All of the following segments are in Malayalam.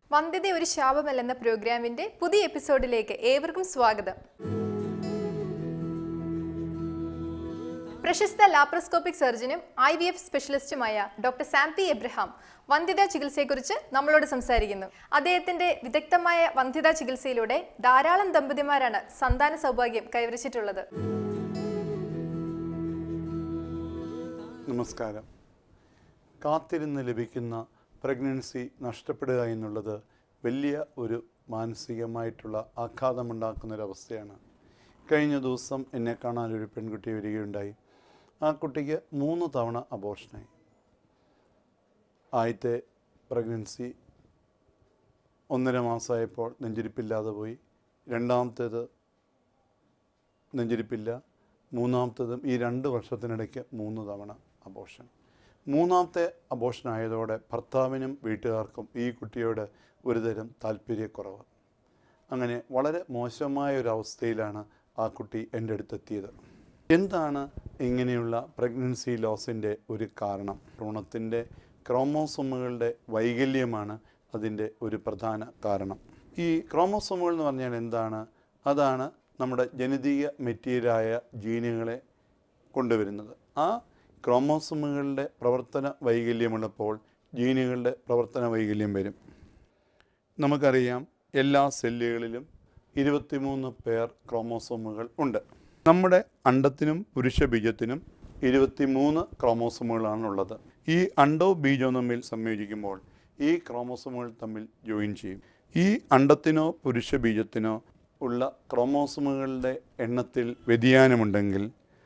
വന്ധ്യത ഒരു ശാപമല്ലെന്ന പ്രോഗ്രാമിന്റെ പുതിയ എപ്പിസോഡിലേക്ക് ഏവർക്കും സ്വാഗതം പ്രശസ്ത ലാപ്രോസ്കോപ്പിക് സർജനും ഐ വി എഫ് സ്പെഷ്യലിസ്റ്റുമായ ഡോക്ടർ സാം പി എബ്രഹാം വന്ധ്യതാ ചികിത്സയെക്കുറിച്ച് നമ്മളോട് സംസാരിക്കുന്നു അദ്ദേഹത്തിന്റെ വിദഗ്ധമായ വന്ധ്യതാ ചികിത്സയിലൂടെ ധാരാളം ദമ്പതിമാരാണ് സന്താന സൗഭാഗ്യം കൈവരിച്ചിട്ടുള്ളത് നമസ്കാരം കാത്തിരുന്ന് ലഭിക്കുന്ന പ്രഗ്നൻസി നഷ്ടപ്പെടുക എന്നുള്ളത് വലിയ ഒരു മാനസികമായിട്ടുള്ള ആഘാതമുണ്ടാക്കുന്നൊരവസ്ഥയാണ് കഴിഞ്ഞ ദിവസം എന്നെ കാണാൻ ഒരു പെൺകുട്ടി വരികയുണ്ടായി ആ കുട്ടിക്ക് മൂന്ന് തവണ അബോർഷനായി ആദ്യത്തെ പ്രഗ്നൻസി ഒന്നര മാസമായപ്പോൾ നെഞ്ചിരിപ്പില്ലാതെ പോയി രണ്ടാമത്തേത് നെഞ്ചിരിപ്പില്ല മൂന്നാമത്തതും ഈ രണ്ട് വർഷത്തിനിടയ്ക്ക് മൂന്ന് തവണ അബോഷൻ മൂന്നാമത്തെ അബോഷൻ ആയതോടെ ഭർത്താവിനും വീട്ടുകാർക്കും ഈ കുട്ടിയോട് ഒരുതരം താല്പര്യക്കുറവ് അങ്ങനെ വളരെ മോശമായ ഒരു അവസ്ഥയിലാണ് ആ കുട്ടി എൻ്റെ അടുത്തെത്തിയത് എന്താണ് ഇങ്ങനെയുള്ള പ്രഗ്നൻസി ലോസിൻ്റെ ഒരു കാരണം ഭ്രൂണത്തിൻ്റെ ക്രോമോസോമുകളുടെ വൈകല്യമാണ് അതിൻ്റെ ഒരു പ്രധാന കാരണം ഈ ക്രോമോസോമുകൾ എന്ന് പറഞ്ഞാൽ എന്താണ് അതാണ് നമ്മുടെ ജനിതക മെറ്റീരിയലായ ജീനുകളെ കൊണ്ടുവരുന്നത് ആ ക്രോമോസോമുകളുടെ പ്രവർത്തന വൈകല്യമുള്ളപ്പോൾ ജീനുകളുടെ പ്രവർത്തന വൈകല്യം വരും നമുക്കറിയാം എല്ലാ സെല്ലുകളിലും ഇരുപത്തിമൂന്ന് പേർ ക്രോമോസോമുകൾ ഉണ്ട് നമ്മുടെ അണ്ടത്തിനും പുരുഷ ബീജത്തിനും ഇരുപത്തിമൂന്ന് ക്രോമോസോമുകളാണ് ഉള്ളത് ഈ അണ്ടവും ബീജവും തമ്മിൽ സംയോജിക്കുമ്പോൾ ഈ ക്രോമോസോമുകൾ തമ്മിൽ ജോയിൻ ചെയ്യും ഈ അണ്ടത്തിനോ പുരുഷ ബീജത്തിനോ ഉള്ള ക്രോമോസോമുകളുടെ എണ്ണത്തിൽ വ്യതിയാനമുണ്ടെങ്കിൽ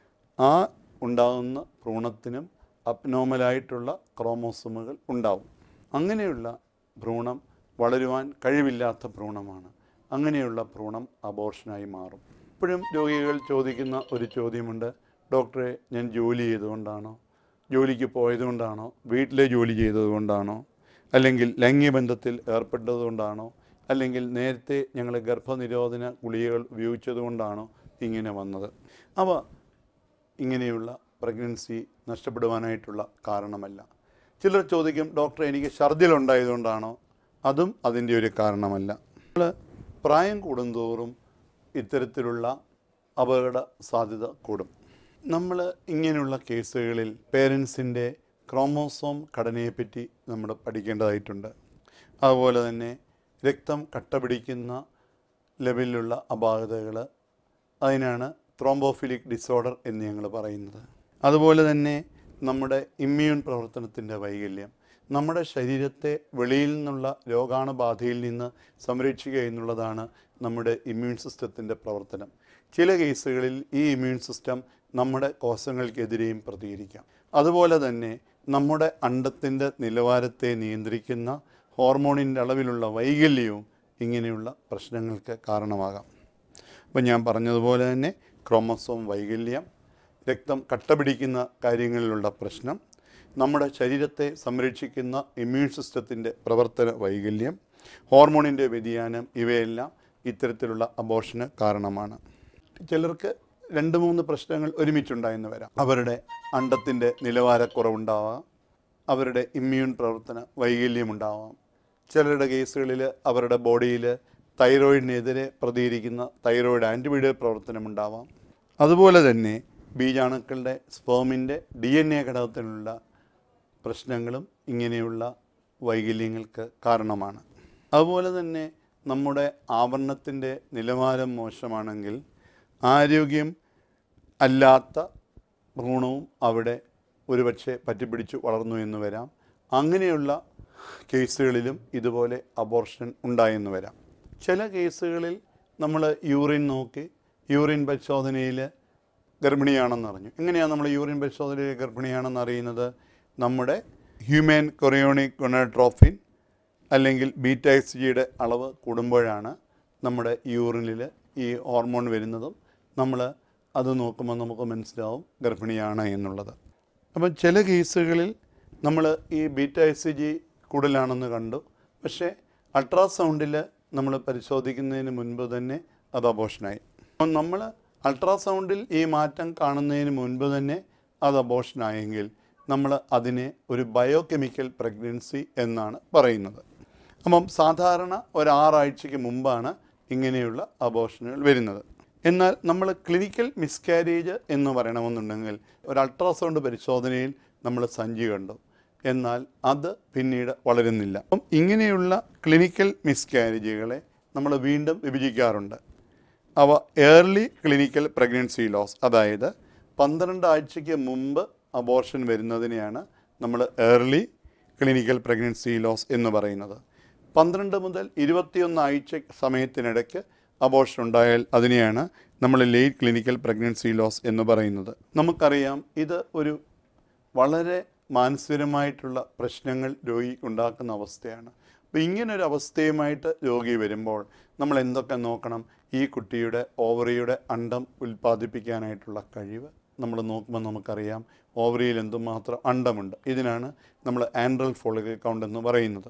ആ ഉണ്ടാകുന്ന ഭ്രൂണത്തിനും അബ്നോമലായിട്ടുള്ള ക്രോമോസോമുകൾ ഉണ്ടാവും അങ്ങനെയുള്ള ഭ്രൂണം വളരുവാൻ കഴിവില്ലാത്ത ഭ്രൂണമാണ് അങ്ങനെയുള്ള ഭ്രൂണം അബോർഷനായി മാറും ഇപ്പോഴും രോഗികൾ ചോദിക്കുന്ന ഒരു ചോദ്യമുണ്ട് ഡോക്ടറെ ഞാൻ ജോലി ചെയ്തുകൊണ്ടാണോ ജോലിക്ക് പോയതുകൊണ്ടാണോ വീട്ടിലെ ജോലി ചെയ്തതുകൊണ്ടാണോ അല്ലെങ്കിൽ ലൈംഗികബന്ധത്തിൽ ഏർപ്പെട്ടതുകൊണ്ടാണോ അല്ലെങ്കിൽ നേരത്തെ ഞങ്ങൾ ഗർഭനിരോധന ഗുളികകൾ ഉപയോഗിച്ചതുകൊണ്ടാണോ ഇങ്ങനെ വന്നത് അവ ഇങ്ങനെയുള്ള പ്രഗ്നൻസി നഷ്ടപ്പെടുവാനായിട്ടുള്ള കാരണമല്ല ചിലർ ചോദിക്കും ഡോക്ടർ എനിക്ക് ഛർദിലുണ്ടായതുകൊണ്ടാണോ അതും അതിൻ്റെ ഒരു കാരണമല്ല നമ്മൾ പ്രായം കൂടുന്തോറും ഇത്തരത്തിലുള്ള അപകട സാധ്യത കൂടും നമ്മൾ ഇങ്ങനെയുള്ള കേസുകളിൽ പേരൻസിൻ്റെ ക്രോമോസോം ഘടനയെപ്പറ്റി നമ്മൾ പഠിക്കേണ്ടതായിട്ടുണ്ട് അതുപോലെ തന്നെ രക്തം കട്ട പിടിക്കുന്ന ലെവലിലുള്ള അപാകതകൾ അതിനാണ് ത്രോംബോഫിലിക് ഡിസോർഡർ എന്ന് ഞങ്ങൾ പറയുന്നത് അതുപോലെ തന്നെ നമ്മുടെ ഇമ്മ്യൂൺ പ്രവർത്തനത്തിൻ്റെ വൈകല്യം നമ്മുടെ ശരീരത്തെ വെളിയിൽ നിന്നുള്ള രോഗാണുബാധയിൽ നിന്ന് സംരക്ഷിക്കുക എന്നുള്ളതാണ് നമ്മുടെ ഇമ്മ്യൂൺ സിസ്റ്റത്തിൻ്റെ പ്രവർത്തനം ചില കേസുകളിൽ ഈ ഇമ്മ്യൂൺ സിസ്റ്റം നമ്മുടെ കോശങ്ങൾക്കെതിരെയും പ്രതികരിക്കാം അതുപോലെ തന്നെ നമ്മുടെ അണ്ടത്തിൻ്റെ നിലവാരത്തെ നിയന്ത്രിക്കുന്ന ഹോർമോണിൻ്റെ അളവിലുള്ള വൈകല്യവും ഇങ്ങനെയുള്ള പ്രശ്നങ്ങൾക്ക് കാരണമാകാം അപ്പോൾ ഞാൻ പറഞ്ഞതുപോലെ തന്നെ ക്രോമസോം വൈകല്യം രക്തം കട്ടപിടിക്കുന്ന കാര്യങ്ങളിലുള്ള പ്രശ്നം നമ്മുടെ ശരീരത്തെ സംരക്ഷിക്കുന്ന ഇമ്മ്യൂൺ സിസ്റ്റത്തിൻ്റെ പ്രവർത്തന വൈകല്യം ഹോർമോണിൻ്റെ വ്യതിയാനം ഇവയെല്ലാം ഇത്തരത്തിലുള്ള അബോർഷന് കാരണമാണ് ചിലർക്ക് രണ്ട് മൂന്ന് പ്രശ്നങ്ങൾ ഒരുമിച്ചുണ്ടായെന്ന് വരാം അവരുടെ അണ്ടത്തിൻ്റെ നിലവാരക്കുറവുണ്ടാവാം അവരുടെ ഇമ്മ്യൂൺ പ്രവർത്തന വൈകല്യമുണ്ടാവാം ചിലരുടെ കേസുകളിൽ അവരുടെ ബോഡിയിൽ തൈറോയിഡിനെതിരെ പ്രതികരിക്കുന്ന തൈറോയിഡ് ആൻറ്റിബോഡി പ്രവർത്തനമുണ്ടാവാം അതുപോലെ തന്നെ ബീജാണുക്കളുടെ സ്പേമിൻ്റെ ഡി എൻ എ ഘടകത്തിലുള്ള പ്രശ്നങ്ങളും ഇങ്ങനെയുള്ള വൈകല്യങ്ങൾക്ക് കാരണമാണ് അതുപോലെ തന്നെ നമ്മുടെ ആവരണത്തിൻ്റെ നിലവാരം മോശമാണെങ്കിൽ ആരോഗ്യം അല്ലാത്ത ഭ്രൂണവും അവിടെ ഒരുപക്ഷെ പറ്റിപ്പിടിച്ച് വളർന്നു എന്ന് വരാം അങ്ങനെയുള്ള കേസുകളിലും ഇതുപോലെ അബോർഷൻ ഉണ്ടായെന്ന് വരാം ചില കേസുകളിൽ നമ്മൾ യൂറിൻ നോക്കി യൂറിൻ പരിശോധനയിൽ ഗർഭിണിയാണെന്ന് അറിഞ്ഞു എങ്ങനെയാണ് നമ്മൾ യൂറിൻ പരിശോധനയിൽ ഗർഭിണിയാണെന്ന് അറിയുന്നത് നമ്മുടെ ഹ്യൂമൻ കൊറിയോണിക് ഗൊണട്രോഫിൻ അല്ലെങ്കിൽ ബീറ്റ എക്സ് ജിയുടെ അളവ് കൂടുമ്പോഴാണ് നമ്മുടെ യൂറിനിൽ ഈ ഹോർമോൺ വരുന്നതും നമ്മൾ അത് നോക്കുമ്പോൾ നമുക്ക് മനസ്സിലാവും ഗർഭിണിയാണ് എന്നുള്ളത് അപ്പം ചില കേസുകളിൽ നമ്മൾ ഈ ബീറ്റ എസ് ജി കൂടുതലാണെന്ന് കണ്ടു പക്ഷേ അൾട്രാസൗണ്ടിൽ നമ്മൾ പരിശോധിക്കുന്നതിന് മുൻപ് തന്നെ അത് അബോഷനായി അപ്പം നമ്മൾ അൾട്രാസൗണ്ടിൽ ഈ മാറ്റം കാണുന്നതിന് മുൻപ് തന്നെ അത് അബോഷനായെങ്കിൽ നമ്മൾ അതിനെ ഒരു ബയോകെമിക്കൽ പ്രഗ്നൻസി എന്നാണ് പറയുന്നത് അപ്പം സാധാരണ ഒരു ആറാഴ്ചയ്ക്ക് മുമ്പാണ് ഇങ്ങനെയുള്ള അബോഷനുകൾ വരുന്നത് എന്നാൽ നമ്മൾ ക്ലിനിക്കൽ മിസ്കാരേജ് എന്ന് പറയണമെന്നുണ്ടെങ്കിൽ ഒരു അൾട്രാസൗണ്ട് പരിശോധനയിൽ നമ്മൾ സഞ്ചി കണ്ടു എന്നാൽ അത് പിന്നീട് വളരുന്നില്ല അപ്പം ഇങ്ങനെയുള്ള ക്ലിനിക്കൽ മിസ്കാരേജുകളെ നമ്മൾ വീണ്ടും വിഭജിക്കാറുണ്ട് അവ ഏർലി ക്ലിനിക്കൽ പ്രഗ്നൻസി ലോസ് അതായത് പന്ത്രണ്ട് ആഴ്ചയ്ക്ക് മുമ്പ് അബോർഷൻ വരുന്നതിനെയാണ് നമ്മൾ ഏർലി ക്ലിനിക്കൽ പ്രഗ്നൻസി ലോസ് എന്ന് പറയുന്നത് പന്ത്രണ്ട് മുതൽ ഇരുപത്തിയൊന്ന് ആഴ്ച സമയത്തിനിടയ്ക്ക് അബോർഷൻ ഉണ്ടായാൽ അതിനെയാണ് നമ്മൾ ലേറ്റ് ക്ലിനിക്കൽ പ്രഗ്നൻസി ലോസ് എന്ന് പറയുന്നത് നമുക്കറിയാം ഇത് ഒരു വളരെ മാനസികമായിട്ടുള്ള പ്രശ്നങ്ങൾ രോഗിക്ക് ഉണ്ടാക്കുന്ന അവസ്ഥയാണ് അപ്പോൾ ഇങ്ങനൊരു അവസ്ഥയുമായിട്ട് രോഗി വരുമ്പോൾ നമ്മൾ എന്തൊക്കെ നോക്കണം ഈ കുട്ടിയുടെ ഓവറിയുടെ അണ്ടം ഉൽപ്പാദിപ്പിക്കാനായിട്ടുള്ള കഴിവ് നമ്മൾ നോക്കുമ്പോൾ നമുക്കറിയാം ഓവറിയിൽ എന്തുമാത്രം അണ്ടമുണ്ട് ഇതിനാണ് നമ്മൾ ആൻഡ്രൽ ഫോളിക്കൽ കൗണ്ട് എന്ന് പറയുന്നത്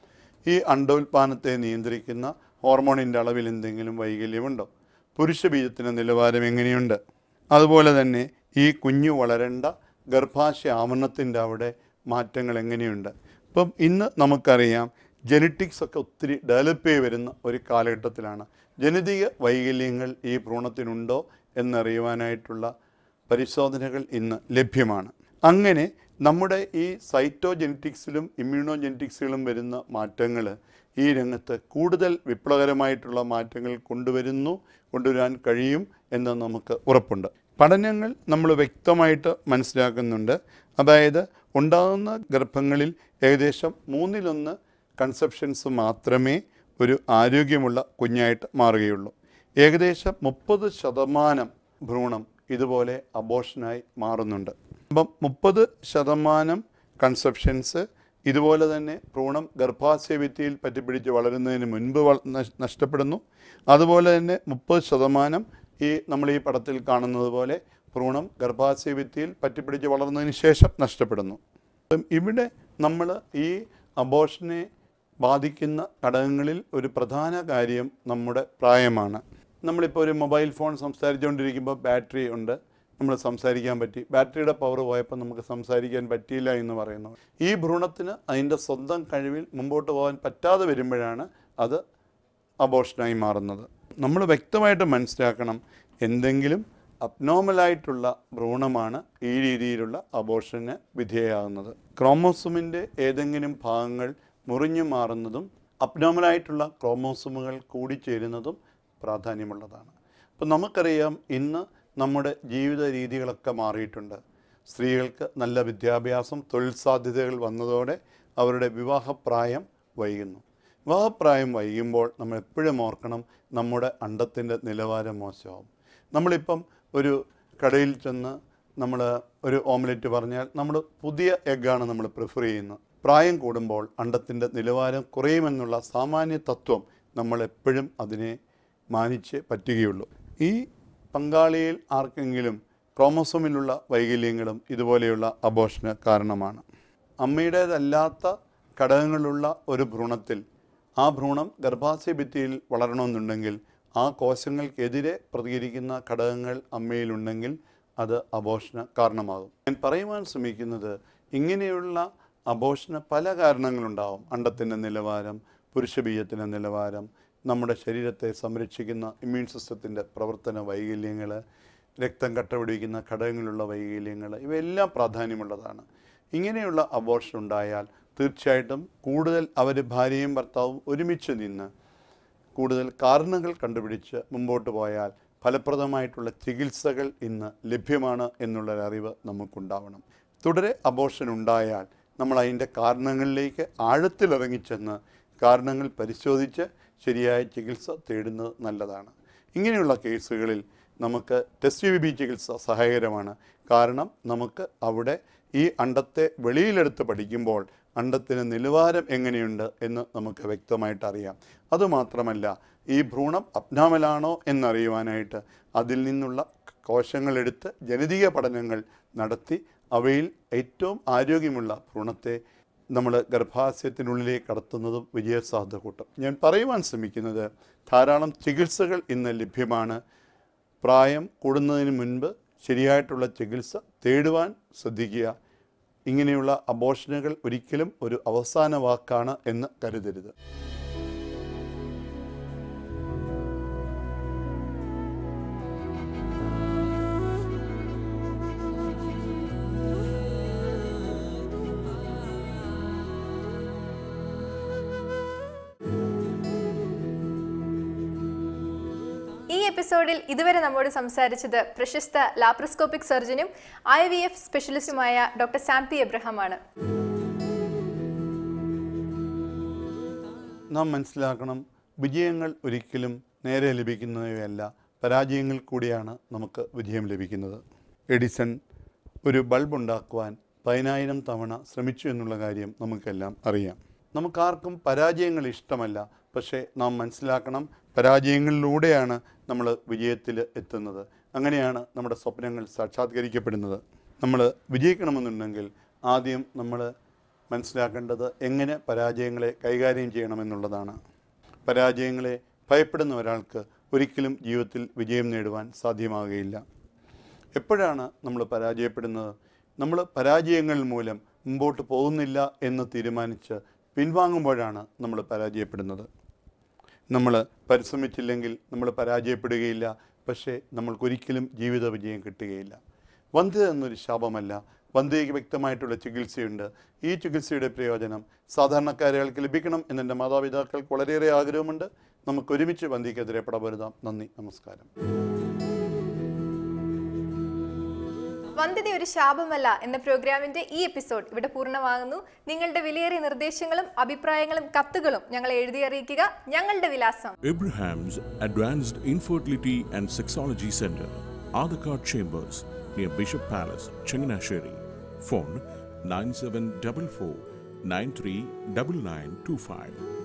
ഈ അണ്ടോൽപാദനത്തെ നിയന്ത്രിക്കുന്ന ഹോർമോണിൻ്റെ അളവിൽ എന്തെങ്കിലും വൈകല്യമുണ്ടോ പുരുഷ ബീജത്തിൻ്റെ നിലവാരം എങ്ങനെയുണ്ട് അതുപോലെ തന്നെ ഈ കുഞ്ഞു വളരേണ്ട ഗർഭാശയ ആവരണത്തിൻ്റെ അവിടെ മാറ്റങ്ങൾ എങ്ങനെയുണ്ട് ഇപ്പം ഇന്ന് നമുക്കറിയാം ജനറ്റിക്സ് ഒക്കെ ഒത്തിരി ഡെവലപ്പ് ചെയ്ത് വരുന്ന ഒരു കാലഘട്ടത്തിലാണ് ജനിതക വൈകല്യങ്ങൾ ഈ ഭ്രൂണത്തിനുണ്ടോ എന്നറിയുവാനായിട്ടുള്ള പരിശോധനകൾ ഇന്ന് ലഭ്യമാണ് അങ്ങനെ നമ്മുടെ ഈ സൈറ്റോജെനറ്റിക്സിലും ഇമ്മ്യൂണോജെനറ്റിക്സിലും വരുന്ന മാറ്റങ്ങൾ ഈ രംഗത്ത് കൂടുതൽ വിപ്ലവകരമായിട്ടുള്ള മാറ്റങ്ങൾ കൊണ്ടുവരുന്നു കൊണ്ടുവരാൻ കഴിയും എന്ന് നമുക്ക് ഉറപ്പുണ്ട് പഠനങ്ങൾ നമ്മൾ വ്യക്തമായിട്ട് മനസ്സിലാക്കുന്നുണ്ട് അതായത് ഉണ്ടാകുന്ന ഗർഭങ്ങളിൽ ഏകദേശം മൂന്നിലൊന്ന് കൺസെപ്ഷൻസ് മാത്രമേ ഒരു ആരോഗ്യമുള്ള കുഞ്ഞായിട്ട് മാറുകയുള്ളൂ ഏകദേശം മുപ്പത് ശതമാനം ഭ്രൂണം ഇതുപോലെ അബോഷനായി മാറുന്നുണ്ട് അപ്പം മുപ്പത് ശതമാനം കൺസെപ്ഷൻസ് ഇതുപോലെ തന്നെ ഭ്രൂണം ഗർഭാശയ ഭിത്തിയിൽ പറ്റിപ്പിടിച്ച് വളരുന്നതിന് മുൻപ് വള- നഷ്- നഷ്ടപ്പെടുന്നു അതുപോലെ തന്നെ മുപ്പത് ശതമാനം ഈ നമ്മൾ ഈ പടത്തിൽ കാണുന്നത് പോലെ ഭ്രൂണം ഗർഭാശയ ഭിത്തിയിൽ പറ്റിപ്പിടിച്ച് വളർന്നതിന് ശേഷം നഷ്ടപ്പെടുന്നു അപ്പം ഇവിടെ നമ്മൾ ഈ അബോഷനെ ബാധിക്കുന്ന ഘടകങ്ങളിൽ ഒരു പ്രധാന കാര്യം നമ്മുടെ പ്രായമാണ് നമ്മളിപ്പോൾ ഒരു മൊബൈൽ ഫോൺ സംസാരിച്ചുകൊണ്ടിരിക്കുമ്പോൾ ബാറ്ററി ഉണ്ട് നമ്മൾ സംസാരിക്കാൻ പറ്റി ബാറ്ററിയുടെ പവർ പോയപ്പോൾ നമുക്ക് സംസാരിക്കാൻ പറ്റിയില്ല എന്ന് പറയുന്നു ഈ ഭ്രൂണത്തിന് അതിൻ്റെ സ്വന്തം കഴിവിൽ മുമ്പോട്ട് പോകാൻ പറ്റാതെ വരുമ്പോഴാണ് അത് അബോഷനായി മാറുന്നത് നമ്മൾ വ്യക്തമായിട്ട് മനസ്സിലാക്കണം എന്തെങ്കിലും അബ്നോർമലായിട്ടുള്ള ഭ്രൂണമാണ് ഈ രീതിയിലുള്ള അബോഷന് വിധേയമാകുന്നത് ക്രോമോസോമിൻ്റെ ഏതെങ്കിലും ഭാഗങ്ങൾ മുറിഞ്ഞു മാറുന്നതും അബ്നോർമലായിട്ടുള്ള ക്രോമോസോമുകൾ കൂടിച്ചേരുന്നതും പ്രാധാന്യമുള്ളതാണ് അപ്പം നമുക്കറിയാം ഇന്ന് നമ്മുടെ ജീവിത രീതികളൊക്കെ മാറിയിട്ടുണ്ട് സ്ത്രീകൾക്ക് നല്ല വിദ്യാഭ്യാസം തൊഴിൽ സാധ്യതകൾ വന്നതോടെ അവരുടെ വിവാഹപ്രായം വൈകുന്നു വിവാഹപ്രായം വൈകുമ്പോൾ നമ്മൾ എപ്പോഴും ഓർക്കണം നമ്മുടെ അണ്ടത്തിൻ്റെ നിലവാരം മോശമാവും നമ്മളിപ്പം ഒരു കടയിൽ ചെന്ന് നമ്മൾ ഒരു ഓംലെറ്റ് പറഞ്ഞാൽ നമ്മൾ പുതിയ എഗ്ഗാണ് നമ്മൾ പ്രിഫർ ചെയ്യുന്നത് പ്രായം കൂടുമ്പോൾ അണ്ടത്തിൻ്റെ നിലവാരം കുറയുമെന്നുള്ള സാമാന്യ തത്വം നമ്മൾ എപ്പോഴും അതിനെ മാനിച്ച് പറ്റുകയുള്ളൂ ഈ പങ്കാളിയിൽ ആർക്കെങ്കിലും ക്രോമസോമിലുള്ള വൈകല്യങ്ങളും ഇതുപോലെയുള്ള അബോഷന് കാരണമാണ് അമ്മയുടേതല്ലാത്ത ഘടകങ്ങളുള്ള ഒരു ഭ്രൂണത്തിൽ ആ ഭ്രൂണം ഗർഭാശയ ഭിത്തിയിൽ വളരണമെന്നുണ്ടെങ്കിൽ ആ കോശങ്ങൾക്കെതിരെ പ്രതികരിക്കുന്ന ഘടകങ്ങൾ അമ്മയിലുണ്ടെങ്കിൽ അത് അബോഷന് കാരണമാകും ഞാൻ പറയുവാൻ ശ്രമിക്കുന്നത് ഇങ്ങനെയുള്ള അബോഷന് പല കാരണങ്ങളുണ്ടാവും അണ്ടത്തിൻ്റെ നിലവാരം പുരുഷബീജത്തിൻ്റെ നിലവാരം നമ്മുടെ ശരീരത്തെ സംരക്ഷിക്കുന്ന ഇമ്മ്യൂൺ സിസ്റ്റത്തിൻ്റെ പ്രവർത്തന വൈകല്യങ്ങൾ രക്തം കട്ടപിടിക്കുന്ന ഘടകങ്ങളുള്ള വൈകല്യങ്ങൾ ഇവയെല്ലാം പ്രാധാന്യമുള്ളതാണ് ഇങ്ങനെയുള്ള അബോർഷൻ ഉണ്ടായാൽ തീർച്ചയായിട്ടും കൂടുതൽ അവർ ഭാര്യയും ഭർത്താവും ഒരുമിച്ച് നിന്ന് കൂടുതൽ കാരണങ്ങൾ കണ്ടുപിടിച്ച് മുമ്പോട്ട് പോയാൽ ഫലപ്രദമായിട്ടുള്ള ചികിത്സകൾ ഇന്ന് ലഭ്യമാണ് എന്നുള്ളൊരറിവ് നമുക്കുണ്ടാവണം തുടരെ അബോർഷൻ ഉണ്ടായാൽ നമ്മൾ അതിൻ്റെ കാരണങ്ങളിലേക്ക് ആഴത്തിലിറങ്ങിച്ചെന്ന് കാരണങ്ങൾ പരിശോധിച്ച് ശരിയായ ചികിത്സ തേടുന്നത് നല്ലതാണ് ഇങ്ങനെയുള്ള കേസുകളിൽ നമുക്ക് ടെസ്റ്റ് വി ബി ചികിത്സ സഹായകരമാണ് കാരണം നമുക്ക് അവിടെ ഈ അണ്ടത്തെ വെളിയിലെടുത്ത് പഠിക്കുമ്പോൾ അണ്ടത്തിന് നിലവാരം എങ്ങനെയുണ്ട് എന്ന് നമുക്ക് വ്യക്തമായിട്ട് അറിയാം അതുമാത്രമല്ല ഈ ഭ്രൂണം അബ്നാമലാണോ എന്നറിയുവാനായിട്ട് അതിൽ നിന്നുള്ള കോശങ്ങളെടുത്ത് ജനിതക പഠനങ്ങൾ നടത്തി അവയിൽ ഏറ്റവും ആരോഗ്യമുള്ള ഭ്രൂണത്തെ നമ്മൾ ഗർഭാശയത്തിനുള്ളിലേക്ക് കടത്തുന്നതും വിജയസാധ്യത കൂട്ടും ഞാൻ പറയുവാൻ ശ്രമിക്കുന്നത് ധാരാളം ചികിത്സകൾ ഇന്ന് ലഭ്യമാണ് പ്രായം കൂടുന്നതിന് മുൻപ് ശരിയായിട്ടുള്ള ചികിത്സ തേടുവാൻ ശ്രദ്ധിക്കുക ഇങ്ങനെയുള്ള അബോഷനുകൾ ഒരിക്കലും ഒരു അവസാന വാക്കാണ് എന്ന് കരുതരുത് ഈ എപ്പിസോഡിൽ ഇതുവരെ നമ്മോട് സംസാരിച്ചത് പ്രശസ്ത ലാപ്രോസ്കോപ്പിക് സർജനും ഐ വി എഫ് സ്പെഷ്യലിസ്റ്റുമായ ഡോക്ടർ സാംപി എബ്രഹാമാണ് നാം മനസ്സിലാക്കണം വിജയങ്ങൾ ഒരിക്കലും നേരെ ലഭിക്കുന്നവയല്ല പരാജയങ്ങൾ കൂടിയാണ് നമുക്ക് വിജയം ലഭിക്കുന്നത് എഡിസൺ ഒരു ബൾബ് ഉണ്ടാക്കുവാൻ പതിനായിരം തവണ ശ്രമിച്ചു എന്നുള്ള കാര്യം നമുക്കെല്ലാം അറിയാം നമുക്കാർക്കും പരാജയങ്ങൾ ഇഷ്ടമല്ല പക്ഷേ നാം മനസ്സിലാക്കണം പരാജയങ്ങളിലൂടെയാണ് നമ്മൾ വിജയത്തിൽ എത്തുന്നത് അങ്ങനെയാണ് നമ്മുടെ സ്വപ്നങ്ങൾ സാക്ഷാത്കരിക്കപ്പെടുന്നത് നമ്മൾ വിജയിക്കണമെന്നുണ്ടെങ്കിൽ ആദ്യം നമ്മൾ മനസ്സിലാക്കേണ്ടത് എങ്ങനെ പരാജയങ്ങളെ കൈകാര്യം ചെയ്യണമെന്നുള്ളതാണ് പരാജയങ്ങളെ ഭയപ്പെടുന്ന ഒരാൾക്ക് ഒരിക്കലും ജീവിതത്തിൽ വിജയം നേടുവാൻ സാധ്യമാകുകയില്ല എപ്പോഴാണ് നമ്മൾ പരാജയപ്പെടുന്നത് നമ്മൾ പരാജയങ്ങൾ മൂലം മുമ്പോട്ട് പോകുന്നില്ല എന്ന് തീരുമാനിച്ച് പിൻവാങ്ങുമ്പോഴാണ് നമ്മൾ പരാജയപ്പെടുന്നത് നമ്മൾ പരിശ്രമിച്ചില്ലെങ്കിൽ നമ്മൾ പരാജയപ്പെടുകയില്ല പക്ഷേ നമ്മൾക്കൊരിക്കലും ജീവിത വിജയം കിട്ടുകയില്ല വന്ധ്യത എന്നൊരു ശാപമല്ല വന്ധ്യയ്ക്ക് വ്യക്തമായിട്ടുള്ള ചികിത്സയുണ്ട് ഈ ചികിത്സയുടെ പ്രയോജനം സാധാരണക്കാരികൾക്ക് ലഭിക്കണം എന്നെൻ്റെ മാതാപിതാക്കൾക്ക് വളരെയേറെ ആഗ്രഹമുണ്ട് നമുക്ക് ഒരുമിച്ച് വന്ധ്യക്കെതിരെ പടപൊരുതാം നന്ദി നമസ്കാരം വന്ധ്യത ഒരു ശാപമല്ല എന്ന പ്രോഗ്രാമിന്റെ ഈ എപ്പിസോഡ് ഇവിടെ പൂർണ്ണമാകുന്നു നിങ്ങളുടെ വിലയേറിയ നിർദ്ദേശങ്ങളും അഭിപ്രായങ്ങളും കത്തുകളും ഞങ്ങളെ എഴുതി അറിയിക്കുക ഞങ്ങളുടെ വിലാസം Abraham's Advanced Infertility and Sexology Center, Adhikar Chambers, near Bishop Palace, Changanasheri. Phone 9744 939925.